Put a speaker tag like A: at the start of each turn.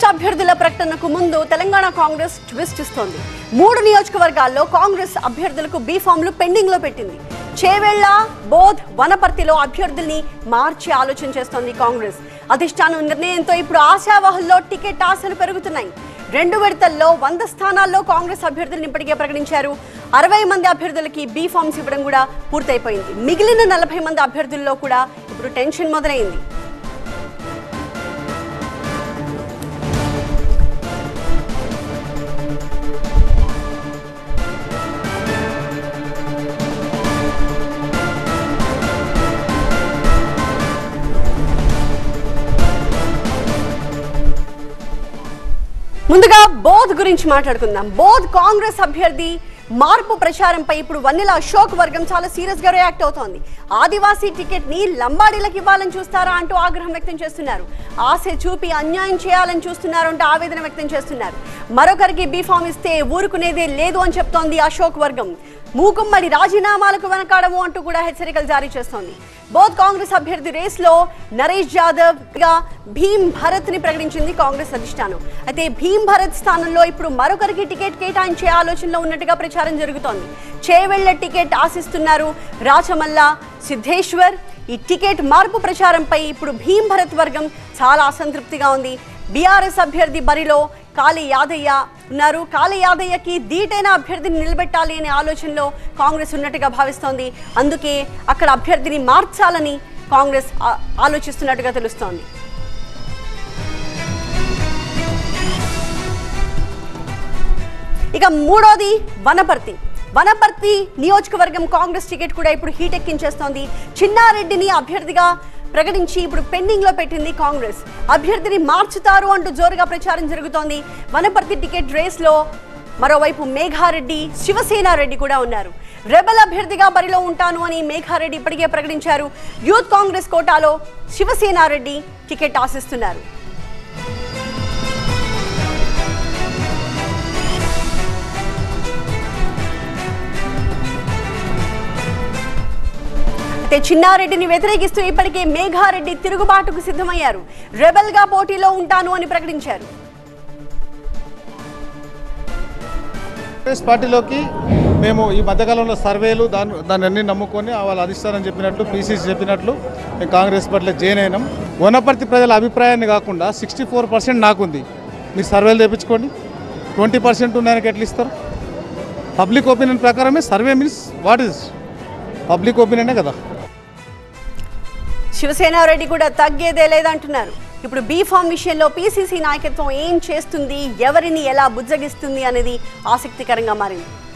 A: list అభ్యర్థుల ప్రకటనకు ముందు తెలంగాణ కాంగ్రెస్ ట్విస్ట్ ఇస్తోంది మూడు నియోజకవర్గాల్లో కాంగ్రెస్ అభ్యర్థులకు బీ ఫామ్లు పెండింగ్ లో పెట్టింది చేవెళ్ల బోధ్ వనపర్తిలో అభ్యర్థుల్ని మార్చి ఆలోచన చేస్తోంది కాంగ్రెస్ అధిష్టానం నిర్ణయంతో ఇప్పుడు ఆశావహుల్లో టికెట్ ఆశలు పెరుగుతున్నాయి రెండు విడతల్లో వంద స్థానాల్లో కాంగ్రెస్ అభ్యర్థులను ఇప్పటికే ప్రకటించారు అరవై మంది అభ్యర్థులకి బీ ఫామ్స్ ఇవ్వడం కూడా పూర్తయిపోయింది మిగిలిన నలభై మంది అభ్యర్థుల్లో కూడా ఇప్పుడు టెన్షన్ మొదలైంది ముందుగా బోధ్ గురించి మాట్లాడుకుందాం బోధ్ కాంగ్రెస్ అభ్యర్థి మార్పు ప్రచారంపై ఇప్పుడు వన్నెల అశోక్ వర్గం చాలా సీరియస్ గా రియాక్ట్ అవుతోంది ఆదివాసీ టికెట్ ని లంబాడీలకు ఇవ్వాలని చూస్తారా అంటూ ఆగ్రహం వ్యక్తం చేస్తున్నారు ఆశ చూపి అన్యాయం చేయాలని చూస్తున్నారు అంటూ ఆవేదన వ్యక్తం చేస్తున్నారు మరొకరికి బీఫామ్ ఇస్తే ఊరుకునేదే లేదు అని చెప్తోంది అశోక్ వర్గం మూకుమ్మడి రాజీనామాలకు వెనకాడము అంటూ కూడా హెచ్చరికలు జారీ చేస్తోంది బోత్ కాంగ్రెస్ అభ్యర్థి రేస్ లో నరేష్ యాదవ్ గా భీమ్ భరత్ ని ప్రకటించింది కాంగ్రెస్ అధిష్టానం అయితే భీమ్ భరత్ స్థానంలో ఇప్పుడు మరొకరికి టికెట్ కేటాయించే ఆలోచనలో ఉన్నట్టుగా ప్రచారం జరుగుతోంది చేవెళ్ల టికెట్ ఆశిస్తున్నారు రాచమల్ల సిద్ధేశ్వర్ ఈ టికెట్ మార్పు ప్రచారంపై ఇప్పుడు భీమ్ భరత్ వర్గం చాలా అసంతృప్తిగా ఉంది బీఆర్ఎస్ అభ్యర్థి బరిలో కాళీ యాదయ్య ఉన్నారు కాళీ యాదయ్యకి ధీటైన అభ్యర్థిని నిలబెట్టాలి అనే ఆలోచనలో కాంగ్రెస్ ఉన్నట్టుగా భావిస్తోంది అందుకే అక్కడ అభ్యర్థిని మార్చాలని కాంగ్రెస్ ఆ- ఆలోచిస్తున్నట్టుగా తెలుస్తోంది ఇక మూడోది వనపర్తి వనపర్తి నియోజకవర్గం కాంగ్రెస్ టికెట్ కూడా ఇప్పుడు హీట్ ఎక్కించేస్తోంది చిన్నారెడ్డిని అభ్యర్థిగా ప్రకటించి ఇప్పుడు పెండింగ్ లో పెట్టింది కాంగ్రెస్ అభ్యర్థిని మార్చుతారు అంటూ జోరుగా ప్రచారం జరుగుతోంది వనపర్తి టికెట్ రేస్ లో మరోవైపు మేఘారెడ్డి శివసేనారెడ్డి కూడా ఉన్నారు రెబల్ అభ్యర్థిగా బరిలో ఉంటాను అని మేఘారెడ్డి ఇప్పటికే ప్రకటించారు యూత్ కాంగ్రెస్ కోటాలో శివసేనారెడ్డి టికెట్ ఆశిస్తున్నారు అయితే చిన్నారెడ్డిని వ్యతిరేకిస్తూ ఇప్పటికే మేఘారెడ్డి తిరుగుబాటుకు సిద్ధమయ్యారు రెబల్ గా పోటీలో ఉంటాను అని ప్రకటించారు
B: కాంగ్రెస్ పార్టీలోకి మేము ఈ మధ్యకాలంలో సర్వేలు దాని దాన్ని అన్ని నమ్ముకొని వాళ్ళ అధిష్టానం చెప్పినట్లు పీసీసీ చెప్పినట్లు మేము కాంగ్రెస్ పార్టీలో జాయిన్ అయినాం వనపర్తి ప్రజల అభిప్రాయాన్ని కాకుండా సిక్స్టీ ఫోర్ పర్సెంట్ నాకుంది మీరు సర్వేలు తెప్పించుకోండి ట్వంటీ పర్సెంట్ ఉన్నాయనికి ఎట్లా ఇస్తారు పబ్లిక్ ఒపీనియన్ ప్రకారమే survey means what is public ఒపీనియనే కదా
A: శివసేనారెడ్డి కూడా తగ్గేదే లేదంటున్నారు ఇప్పుడు బీ ఫామ్ విషయంలో పీసీసీ నాయకత్వం ఏం చేస్తుంది ఎవరిని ఎలా బుజ్జగిస్తుంది అనేది ఆసక్తికరంగా మారింది